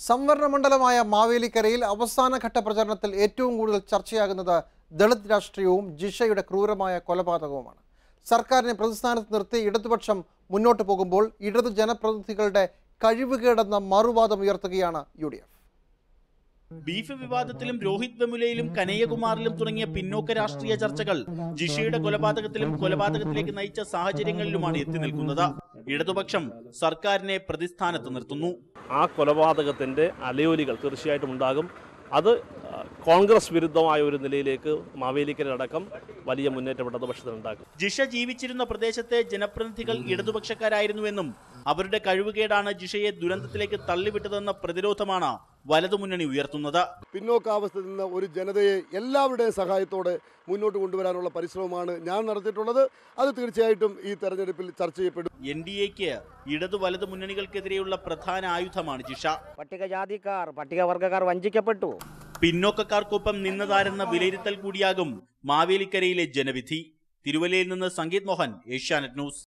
സംവരണ മണ്ഡലമായ മാവേലിക്കരയിൽ അവസാനഘട്ട പ്രചരണത്തിൽ ഏറ്റവും കൂടുതൽ ചർച്ചയാകുന്നത് ദളിത് രാഷ്ട്രീയവും ജിഷയുടെ ക്രൂരമായ കൊലപാതകവുമാണ് സർക്കാരിനെ പ്രതിസ്ഥാനത്ത് നിർത്തി ഇടതുപക്ഷം മുന്നോട്ട് പോകുമ്പോൾ ഇടതു ജനപ്രതിനിധികളുടെ കഴിവുകേടെന്ന മറുവാദം ഉയർത്തുകയാണ് യു ഡി എഫ് ബീഫ് വിവാദത്തിലും രോഹിത് വെമുലയിലും കനയ്യകുമാറിലും തുടങ്ങിയ പിന്നോക്ക രാഷ്ട്രീയ ചർച്ചകൾ ജിഷയുടെ കൊലപാതകത്തിലും കൊലപാതകത്തിലേക്ക് നയിച്ച സാഹചര്യങ്ങളിലുമാണ് എത്തി നിൽക്കുന്നത് ഇടതുപക്ഷം സർക്കാരിനെ പ്രതിസ്ഥാനത്ത് നിർത്തുന്നു ആ കൊലപാതകത്തിൻ്റെ അലയൊലികൾ തീർച്ചയായിട്ടും ഉണ്ടാകും അത് ആ, കോൺഗ്രസ് വിരുദ്ധമായ ഒരു നിലയിലേക്ക് മാവേലിക്കരടക്കം വലിയ മുന്നേറ്റം ഇടതുപക്ഷത്തിനുണ്ടാക്കും ജിഷ ജീവിച്ചിരുന്ന പ്രദേശത്തെ ജനപ്രതിനിധികൾ ഇടതുപക്ഷക്കാരായിരുന്നുവെന്നും അവരുടെ കഴിവുകേടാണ് ജിഷയെ ദുരന്തത്തിലേക്ക് തള്ളിവിട്ടതെന്ന പ്രതിരോധമാണ് വലതുമുന്നണി ഉയർത്തുന്നത് പിന്നോക്കാവസ്ഥയിൽ നിന്ന് ഒരു ജനതയെ എല്ലാവരുടെയും സഹായത്തോടെ മുന്നോട്ട് കൊണ്ടുവരാനുള്ള പരിശ്രമമാണ് ഞാൻ നടത്തിയിട്ടുള്ളത് അത് തീർച്ചയായിട്ടും ഈ തെരഞ്ഞെടുപ്പിൽ ചർച്ച ചെയ്യപ്പെടും എൻ ഡി എക്ക് ഇടതു വലതു മുന്നണികൾക്കെതിരെയുള്ള പ്രധാന ആയുധമാണ് ജിഷ പട്ടികജാതിക്കാർ പട്ടികവർഗക്കാർ വഞ്ചിക്കപ്പെട്ടു പിന്നോക്കക്കാർക്കൊപ്പം നിന്നതാരെന്ന വിലയിരുത്തൽ കൂടിയാകും മാവേലിക്കരയിലെ ജനവിധി തിരുവല്ലയിൽ നിന്ന് സംഗീത് മോഹൻ ഏഷ്യാനെറ്റ് ന്യൂസ്